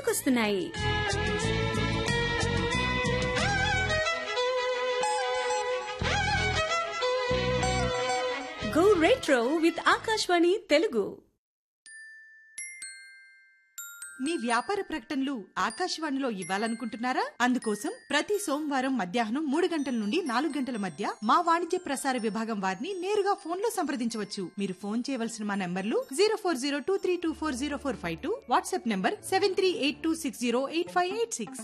గుర్తుకొస్తున్నాయి go retro with Akashvani Telugu మీ వ్యాపార ప్రకటనలు ఆకాశవాణిలో ఇవ్వాలనుకుంటున్నారా అందుకోసం ప్రతి సోమవారం మధ్యాహ్నం మూడు గంటల నుండి నాలుగు గంటల మధ్య మా వాణిజ్య ప్రసార విభాగం వారిని నేరుగా ఫోన్ లో సంప్రదించవచ్చు మీరు ఫోన్ చేయవలసిన మా నంబర్లు zero four zero two three two four zero four five two WhatsApp number seven three eight two six zero eight five eight six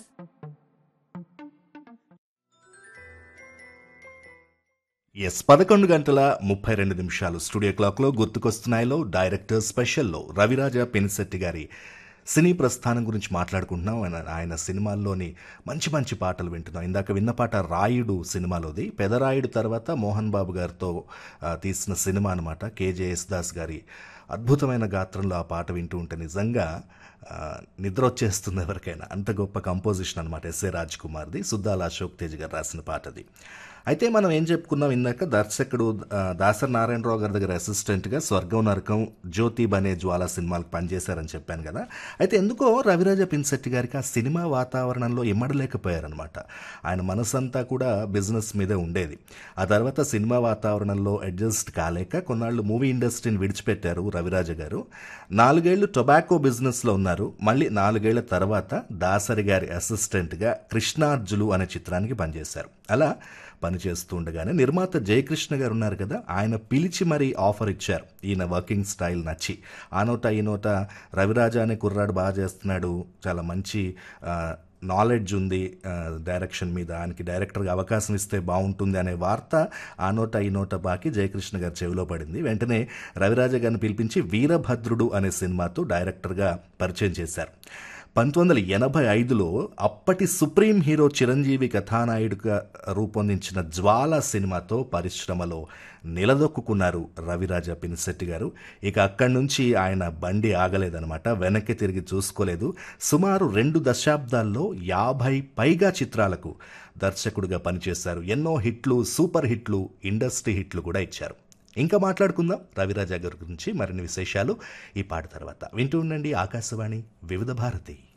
yes పదకొండు గంటల ముప్పై రెండు నిమిషాలు స్టూడియో క్లాక్లో గుర్తుకొస్తున్నాయిలో డైరెక్టర్ స్పెషల్లో రవిరాజ పెనిశెట్టి గారి సినీ ప్రస్థానం గురించి మాట్లాడుకుంటున్నాం ఆయన ఆయన సినిమాల్లోని మంచి మంచి పాటలు వింటున్నాం ఇందాక విన్న పాట రాయుడు సినిమాలోది పెదరాయుడు తర్వాత మోహన్ బాబు గారితో ఆ, తీసిన సినిమా అనమాట కేజే దాస్ గారి అద్భుతమైన గాత్రంలో ఆ పాట వింటూ ఉంటే నిజంగా ఆ, నిద్ర వచ్చేస్తుంది ఎవరికైనా అంత గొప్ప కంపోజిషన్ అనమాట ఎస్ఏ రాజ్ కుమార్ది సుద్దాల అశోక్ తేజ్ గారు రాసిన పాటది అయితే మనం ఏం చెప్పుకున్నాం ఇందాక దర్శకుడు ఆ, దాసరి నారాయణరావు గారి దగ్గర అసిస్టెంట్గా స్వర్గం నరకం జ్యోతి బనే జ్వాల సినిమాలకు పనిచేశారని చెప్పాను కదా అయితే ఎందుకో రవిరాజ పిన్శెట్టి గారికి ఆ సినిమా వాతావరణంలో ఇమ్మడలేకపోయారనమాట ఆయన మనసంతా కూడా బిజినెస్ మీదే ఉండేది ఆ తర్వాత సినిమా వాతావరణంలో అడ్జస్ట్ కాలేక కొన్నాళ్ళు మూవీ ఇండస్ట్రీని విడిచిపెట్టారు రవిరాజ గారు నాలుగేళ్లు టొబాకో బిజినెస్లో ఉన్నారు మళ్ళీ నాలుగేళ్ల తర్వాత దాసరి గారి అసిస్టెంట్గా కృష్ణార్జులు అనే చిత్రానికి పనిచేశారు అలా పనిచేస్తూ ఉండగానే నిర్మాత జయకృష్ణ గారు ఉన్నారు కదా ఆయన పిలిచి మరీ ఆఫర్ ఇచ్చారు ఈయన వర్కింగ్ స్టైల్ నచ్చి ఆ నోట ఈ నోట రవిరాజా అనే కుర్రాడు బాగా చేస్తున్నాడు చాలా మంచి ఆ, నాలెడ్జ్ ఉంది ఆ, డైరెక్షన్ మీద ఆయనకి డైరెక్టర్గా అవకాశం ఇస్తే బాగుంటుంది అనే వార్త ఆ నోట ఈ నోట బాకి జయకృష్ణ గారు చెవిలో పడింది వెంటనే రవిరాజ గారిని పిలిపించి వీరభద్రుడు అనే సినిమాతో డైరెక్టర్గా పరిచయం చేశారు పంతొమ్మిది వందల ఎనభై ఐదులో అప్పటి సుప్రీం హీరో చిరంజీవి కథానాయుడుగా రూపొందించిన జ్వాల సినిమాతో పరిశ్రమలో నిలదొక్కున్నారు రవిరాజ పినిశెట్టి గారు ఇక అక్కడి నుంచి ఆయన బండి ఆగలేదనమాట వెనక్కి తిరిగి చూసుకోలేదు సుమారు రెండు దశాబ్దాల్లో యాభై పైగా చిత్రాలకు దర్శకుడిగా పనిచేశారు ఎన్నో హిట్లు సూపర్ హిట్లు ఇండస్ట్రీ హిట్లు కూడా ఇచ్చారు ఇంకా మాట్లాడుకుందాం రవిరాజా గారి గురించి మరిన్ని విశేషాలు ఈ పాట తర్వాత వింటూ ఉండండి ఆకాశవాణి వివిధ భారతి